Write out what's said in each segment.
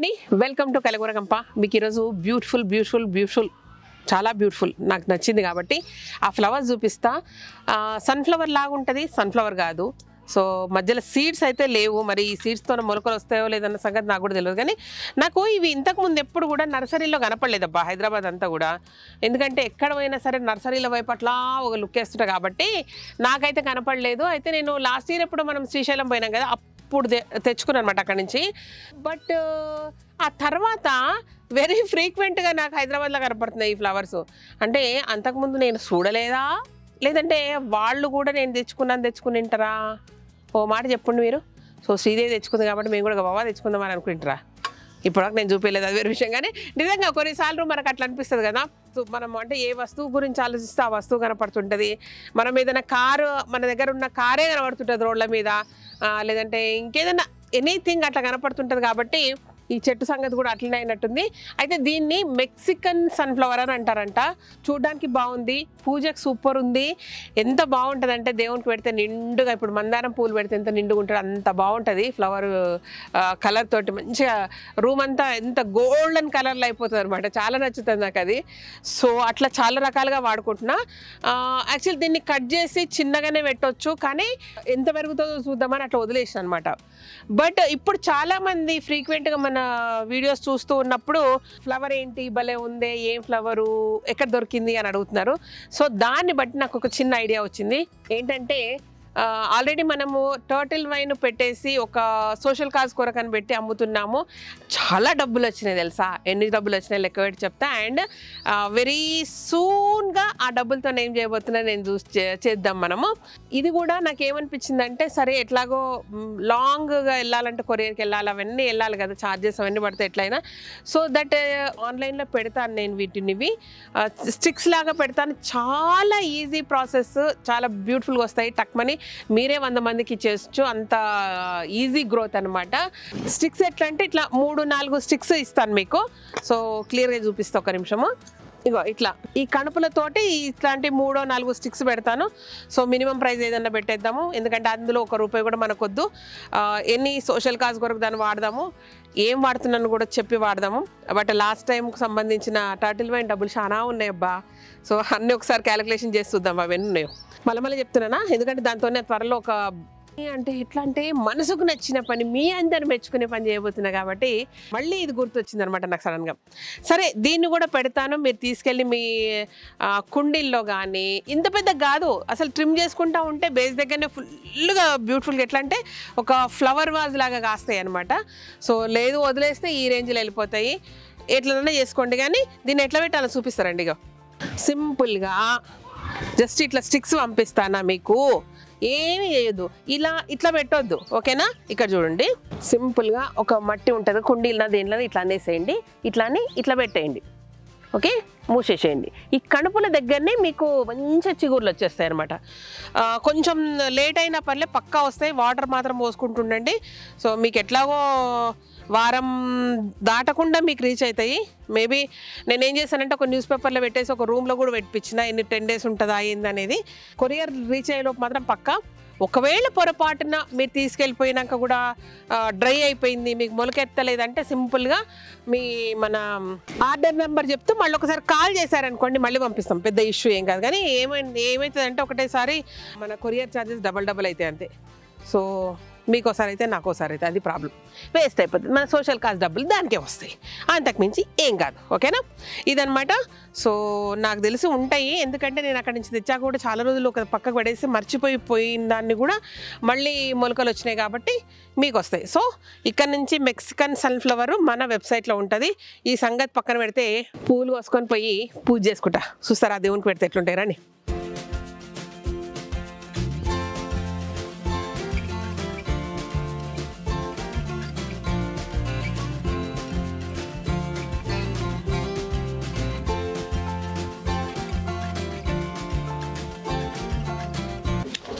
అండి welcome to Kalagooragampa మీకు ఈరోజు బ్యూటిఫుల్ బ్యూటిఫుల్ బ్యూటిఫుల్ చాలా బ్యూటిఫుల్ నాకు నచ్చింది కాబట్టి ఆ ఫ్లవర్స్ చూపిస్తా సన్ఫ్లవర్ లాగా ఉంటుంది సన్ఫ్లవర్ కాదు సో మధ్యలో సీడ్స్ అయితే లేవు మరి ఈ సీడ్స్తో మొలకలు వస్తాయో లేదన్న సంగతి నాకు కూడా తెలియదు కానీ నాకు ఇవి ఇంతకుముందు ఎప్పుడు కూడా నర్సరీలో కనపడలేదబ్బా హైదరాబాద్ అంతా కూడా ఎందుకంటే ఎక్కడ పోయినా సరే నర్సరీల వైపు అట్లా ఒక లుక్ వేస్తుంటా కాబట్టి నాకైతే కనపడలేదు అయితే నేను లాస్ట్ ఇయర్ ఎప్పుడు మనం శ్రీశైలం పోయినాం కదా అప్పుడు తె- తెచ్చుకున్నాను అనమాట అక్కడి నుంచి బట్ ఆ తర్వాత వెరీ ఫ్రీక్వెంట్గా నాకు హైదరాబాద్లో కనపడుతున్నాయి ఈ ఫ్లవర్స్ అంటే అంతకుముందు నేను చూడలేదా లేదంటే వాళ్ళు కూడా నేను తెచ్చుకున్నాను తెచ్చుకుని తింటారా ఓ మాట చెప్పండి మీరు సో శ్రీదేవి తెచ్చుకుంది కాబట్టి మేము కూడా బాబా తెచ్చుకుందామని అనుకుంటారా ఇప్పటివరకు నేను చూపించలేదు అది వేరే విషయం కానీ నిజంగా కొన్నిసార్లు మనకు అట్లా అనిపిస్తుంది కదా సో మనం అంటే ఏ వస్తువు గురించి ఆలోచిస్తే ఆ వస్తువు కనపడుతుంటుంది మనం ఏదైనా కారు మన దగ్గర ఉన్న కారే కనపడుతుంటుంది రోడ్ల మీద ఆ, లేదంటే ఇంకేదైనా ఎనీథింగ్ అట్లా కనపడుతుంటుంది కాబట్టి ఈ చెట్టు సంగతి కూడా అట్లనే అయినట్టుంది అయితే దీన్ని మెక్సికన్ సన్ఫ్లవర్ అని అంటారంట చూడడానికి బాగుంది పూజకు సూపర్ ఉంది ఎంత బాగుంటుంది అంటే దేవునికి పెడితే నిండుగా ఇప్పుడు మందారం పూలు పెడితే ఎంత నిండుగా ఉంటుంది అంత బాగుంటుంది ఫ్లవర్ కలర్ తోటి మంచిగా రూమ్ అంతా ఎంత గోల్డెన్ కలర్లో అయిపోతుంది అనమాట చాలా నచ్చుతుంది నాకు అది సో అట్లా చాలా రకాలుగా వాడుకుంటున్నా యాక్చువల్ దీన్ని కట్ చేసి చిన్నగానే పెట్టొచ్చు కానీ ఎంత పెరుగుతుందో చూద్దామని అట్లా వదిలేసిన అనమాట బట్ ఇప్పుడు చాలా మంది ఫ్రీక్వెంట్గా మన వీడియోస్ చూస్తూ ఉన్నప్పుడు ఫ్లవర్ ఏంటి భలే ఉందే ఏం ఫ్లవరు ఎక్కడ దొరికింది అని అడుగుతున్నారు సో దాన్ని బట్టి నాకు ఒక చిన్న ఐడియా వచ్చింది ఏంటంటే ఆల్రెడీ మనము టర్టిల్ వైన్ పెట్టేసి ఒక సోషల్ కాజ్ కొరకని పెట్టి అమ్ముతున్నాము చాలా డబ్బులు వచ్చినాయి తెలుసా ఎన్ని డబ్బులు వచ్చినాయి లెక్క పెట్టి చెప్తా అండ్ వెరీ సూన్గా ఆ డబ్బులతో ఏం చేయబోతున్నా నేను చూసి చే- చేద్దాం మనము ఇది కూడా నాకు ఏమనిపించిందంటే సరే ఎట్లాగో లాంగ్గా వెళ్ళాలంటే కొరియర్కి వెళ్ళాలి అవన్నీ వెళ్ళాలి కదా ఛార్జెస్ అవన్నీ పడితే ఎట్లయినా సో దట్ ఆన్లైన్లో పెడతాను నేను వీటిని స్టిక్స్ లాగా పెడతాను చాలా ఈజీ ప్రాసెస్ చాలా బ్యూటిఫుల్గా వస్తాయి టక్మని మీరే వంద మందికి ఇచ్చేయచ్చు అంత ఈజీ గ్రోత్ అనమాట స్టిక్స్ ఎట్లా అంటే ఇట్లా మూడు నాలుగు స్టిక్స్ ఇస్తాను మీకు సో క్లియర్గా చూపిస్తా ఒక నిమిషము ఇగో ఇట్లా ఈ కణుపులతోటి ఇట్లాంటి మూడో నాలుగు స్టిక్స్ పెడతాను సో మినిమం ప్రైస్ ఏదన్నా పెట్టేద్దాము ఎందుకంటే అందులో ఒక రూపాయి కూడా మనకొద్దు ఆ, ఎన్ని సోషల్ కాజ్ కొరకు దాన్ని వాడదాము ఏం వాడుతున్నాను కూడా చెప్పి వాడదాము బట్ లాస్ట్ టైంకి సంబంధించిన టర్టిల్ వైన్ డబ్బులు చాలా ఉన్నాయి అబ్బా సో అన్నీ ఒకసారి క్యాలిక్యులేషన్ చేసి చూద్దాం అవన్నీ ఉన్నాయో మళ్ళీ మళ్ళీ చెప్తున్నానా ఎందుకంటే దాంతోనే త్వరలో ఒక అంటే ఎట్లా అంటే మనసుకు నచ్చిన పని మీ అందరు మెచ్చుకునే పని చేయబోతున్నా కాబట్టి మళ్ళీ ఇది గుర్తొచ్చింది అనమాట నాకు సడన్గా సరే దీన్ని కూడా పెడతాను మీరు తీసుకెళ్ళి మీ ఆ, కుండీల్లో కానీ ఇంత పెద్ద కాదు అసలు ట్రిమ్ చేసుకుంటా ఉంటే బేస్ దగ్గరనే ఫుల్గా బ్యూటిఫుల్గా ఎట్లా అంటే ఒక ఫ్లవర్ వాజ్ లాగా కాస్తాయి అనమాట సో లేదు వదిలేస్తే ఈ రేంజ్లో వెళ్ళిపోతాయి ఎట్లనైనా చేసుకోండి కానీ దీన్ని ఎట్లా పెట్టాలో చూపిస్తారండి ఇక సింపుల్గా జస్ట్ ఇట్లా స్టిక్స్ పంపిస్తానా మీకు ఏమి చేయొద్దు ఇలా ఇట్లా పెట్టొద్దు ఓకేనా ఇక్కడ చూడండి సింపుల్గా ఒక మట్టి ఉంటుంది కుండీలో దేనిలో ఇట్లా అనేసేయండి ఇట్లా అని ఇట్లా పెట్టేయండి ఓకే మూసేసేయండి ఈ కణుపుల దగ్గరనే మీకు మంచి చిగుర్లు వచ్చేస్తాయి అనమాట కొంచెం లేట్ అయినా పర్లే పక్కా వస్తాయి వాటర్ మాత్రం పోసుకుంటుండండి సో మీకు ఎట్లాగో వారం దాటకుండా మీకు రీచ్ అవుతాయి మేబీ నేను ఏం చేశానంటే ఒక న్యూస్ పేపర్లో పెట్టేసి ఒక రూమ్లో కూడా పెట్టించిన ఎన్ని టెన్ డేస్ ఉంటుందా ఏంది అనేది కొరియర్ రీచ్ అయ్యేలోపు మాత్రం పక్కా ఒకవేళ పొరపాటున మీరు తీసుకెళ్ళిపోయినాక కూడా డ్రై అయిపోయింది మీకు మొలకెత్తలేదంటే సింపుల్గా మీ మన ఆర్డర్ నెంబర్ చెప్తూ మళ్ళీ ఒకసారి కాల్ చేశారనుకోండి మళ్ళీ పంపిస్తాం పెద్ద ఇష్యూ ఏం కాదు కానీ ఏమైంది ఏమవుతుందంటే ఒకటేసారి మన కొరియర్ ఛార్జెస్ డబల్ డబల్ అవుతాయి అంతే సో మీకు ఒకసారి అయితే నాకు ఒకసారి అయితే అది ప్రాబ్లం వేస్ట్ అయిపోతుంది మన సోషల్ కాస్ట్ డబ్బులు దానికే వస్తాయి అంతకుమించి ఏం కాదు ఓకేనా ఇదనమాట సో నాకు తెలిసి ఉంటాయి ఎందుకంటే నేను అక్కడి నుంచి తెచ్చాక కూడా చాలా రోజులు ఒక పక్కకు పడేసి మర్చిపోయి పోయిన దాన్ని కూడా మళ్ళీ మొలకలు వచ్చినాయి కాబట్టి మీకు వస్తాయి సో ఇక్కడ నుంచి మెక్సికన్ సన్ఫ్లవర్ మన వెబ్సైట్లో ఉంటుంది ఈ సంగతి పక్కన పెడితే పూలు కోసుకొని పోయి పూజ చేసుకుంటా చూస్తారా ఆ దేవునికి పెడితే ఎట్లుంటాయి రండి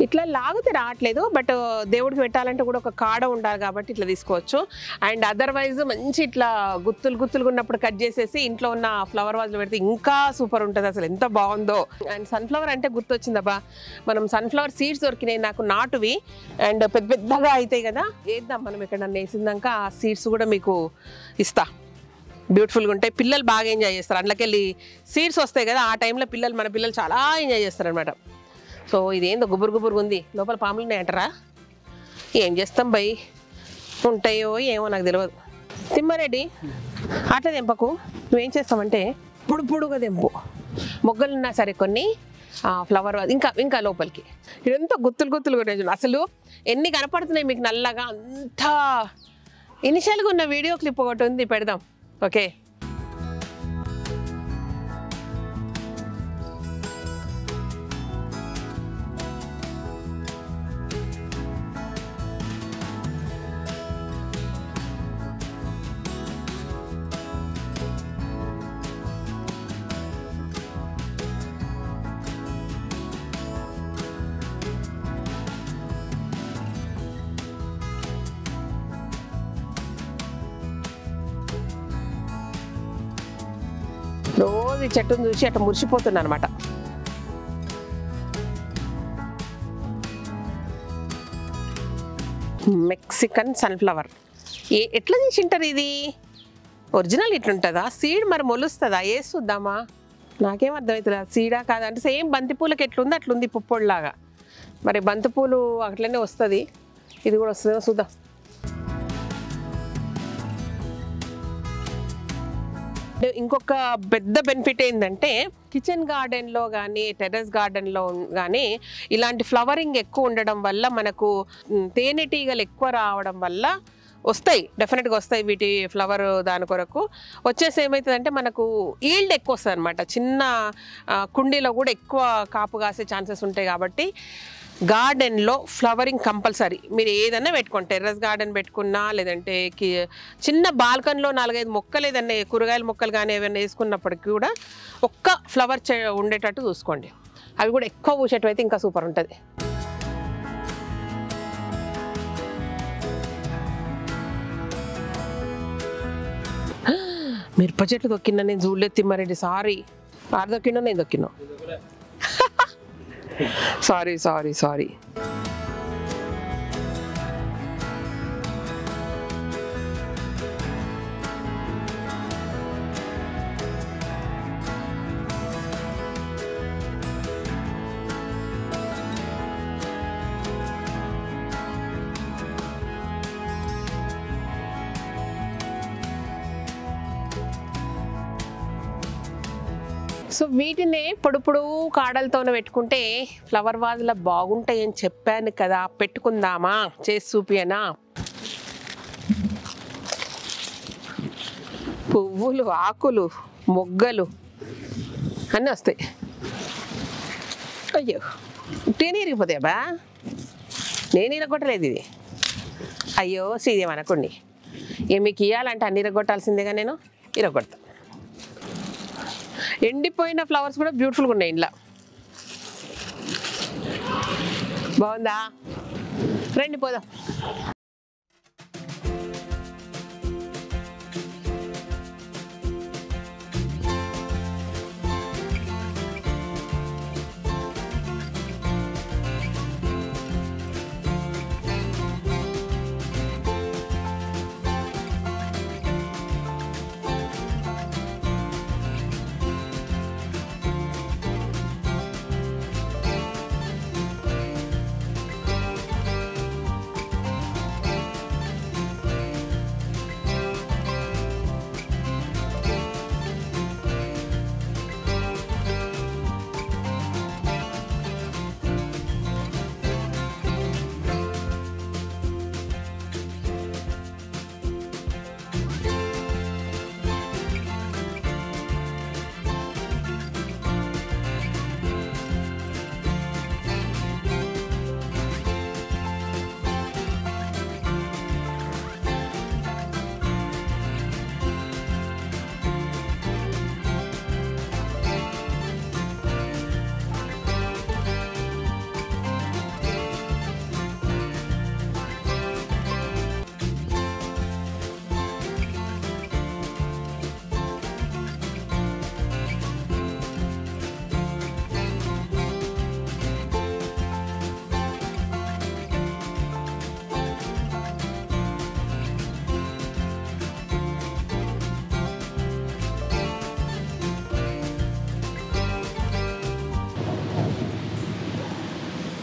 ఇట్లా లాగితే రావట్లేదు బట్ దేవుడికి పెట్టాలంటే కూడా ఒక కాడ ఉండాలి కాబట్టి ఇట్లా తీసుకోవచ్చు అండ్ అదర్వైజ్ మంచి ఇట్లా గుత్తులు గుత్తులుగా ఉన్నప్పుడు కట్ చేసేసి ఇంట్లో ఉన్న ఫ్లవర్ వాజ్లో పెడితే ఇంకా సూపర్ ఉంటుంది అసలు ఎంత బాగుందో అండ్ సన్ఫ్లవర్ అంటే గుర్తొచ్చిందబ్బా మనం సన్ఫ్లవర్ సీడ్స్ దొరికినాయి నాకు నాటువి అండ్ పెద్ద పెద్దగా అవుతాయి కదా వేద్దాం మనం ఇక్కడ వేసిందాక ఆ సీడ్స్ కూడా మీకు ఇస్తా బ్యూటిఫుల్గా ఉంటాయి పిల్లలు బాగా ఎంజాయ్ చేస్తారు అందులోకెళ్ళి సీడ్స్ వస్తాయి కదా ఆ టైంలో పిల్లలు మన పిల్లలు చాలా ఎంజాయ్ చేస్తారు అనమాట సో ఇదేందో గుబురు గుబురుగా ఉంది లోపల పాములు ఉన్నాయంటారా ఏం చేస్తాం బై ఉంటాయో ఏమో నాకు తెలియదు తిమ్మారెడ్డి అట్లా తెంపకు నువ్వేం చేస్తావంటే పొడు పొడుగా తెంపు మొగ్గలు ఉన్నా సరే కొన్ని ఫ్లవర్ ఇంకా ఇంకా లోపలికి ఇదంతా గుత్తులు గుత్తులు కూడా చూడండి. అసలు ఎన్ని కనపడుతున్నాయి మీకు నల్లగా అంత ఇనిషియల్గా ఉన్న వీడియో క్లిప్ ఒకటి ఉంది పెడదాం ఓకే రోజు ఈ చెట్టును చూసి అట్లా మురిసిపోతున్నా అనమాట మెక్సికన్ సన్ఫ్లవర్ ఏ ఎట్లా తీసింటారు ఇది ఒరిజినల్ ఇట్లుంటుందా సీడ్ మరి మొలుస్తుందా వేస్తుందామా నాకేం అర్థమవుతుందా సీడా కాదా అంటే సేమ్ బంతిపూలకి ఎట్లుంది అట్లుంది పుప్పొడిలాగా మరి బంతిపూలు అట్లనే వస్తుంది ఇది కూడా వస్తుందో చూద్దాం అంటే ఇంకొక పెద్ద బెనిఫిట్ ఏంటంటే కిచెన్ గార్డెన్లో కానీ టెర్రస్ గార్డెన్లో కానీ ఇలాంటి ఫ్లవరింగ్ ఎక్కువ ఉండడం వల్ల మనకు మ్, తేనెటీగలు ఎక్కువ రావడం వల్ల వస్తాయి డెఫినెట్గా వస్తాయి వీటి ఫ్లవర్ దాని కొరకు వచ్చేసి ఏమవుతుందంటే మనకు ఈల్డ్ ఎక్కువ వస్తుంది అనమాట చిన్న ఆ, కుండీలో కూడా ఎక్కువ కాపు కాసే ఛాన్సెస్ ఉంటాయి కాబట్టి గార్డెన్లో ఫ్లవరింగ్ కంపల్సరీ మీరు ఏదైనా పెట్టుకోండి టెర్రస్ గార్డెన్ పెట్టుకున్నా లేదంటే కి చిన్న బాల్కన్లో నాలుగైదు మొక్కలు ఏదన్నా కూరగాయల మొక్కలు కానీ ఏమైనా వేసుకున్నప్పటికీ కూడా ఒక్క ఫ్లవర్ చే ఉండేటట్టు చూసుకోండి అవి కూడా ఎక్కువ పూసేటివి అయితే ఇంకా సూపర్ ఉంటుంది మిరప చెట్లు దొక్కినా నేను చూడలేదు తిమ్మారెడ్డి సారీ ఆరు దొక్కినా నేను దొక్కినా సారీ సారీ సారీ సో వీటిని పొడు పొడు కాడలతోనే పెట్టుకుంటే ఫ్లవర్ వాజ్లా బాగుంటాయని చెప్పాను కదా పెట్టుకుందామా చేసి చూపియనా పువ్వులు ఆకులు మొగ్గలు అన్నీ వస్తాయి అయ్యో ఉట్టిగానే ఇరిగిపోతాయి బా నేను ఇరగొట్టలేదు ఇది అయ్యో సీదేం అనకండి ఏ మీకు ఇవ్వాలంటే అన్ని ఇరగొట్టాల్సిందేగా నేను ఇరగొడతా ఎండిపోయిన ఫ్లవర్స్ కూడా బ్యూటిఫుల్గా ఉన్నాయి ఇంట్లో బాగుందా రండి పోదాం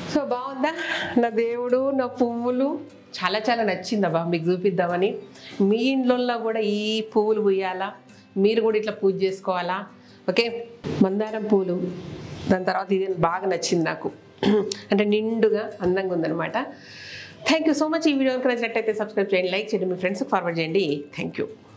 సో బాగుందా నా దేవుడు నా పువ్వులు చాలా చాలా నచ్చిందబ్బా మీకు చూపిద్దామని మీ ఇంట్లో కూడా ఈ పువ్వులు పూయాలా మీరు కూడా ఇట్లా పూజ చేసుకోవాలా ఓకే మందారం పూలు దాని తర్వాత ఇది బాగా నచ్చింది నాకు అంటే నిండుగా అందంగా ఉందన్నమాట థ్యాంక్ యూ సో మచ్ ఈ వీడియో నచ్చినట్టయితే సబ్స్క్రైబ్ చేయండి లైక్ చేయండి మీ ఫ్రెండ్స్కి ఫార్వర్డ్ చేయండి థ్యాంక్ యూ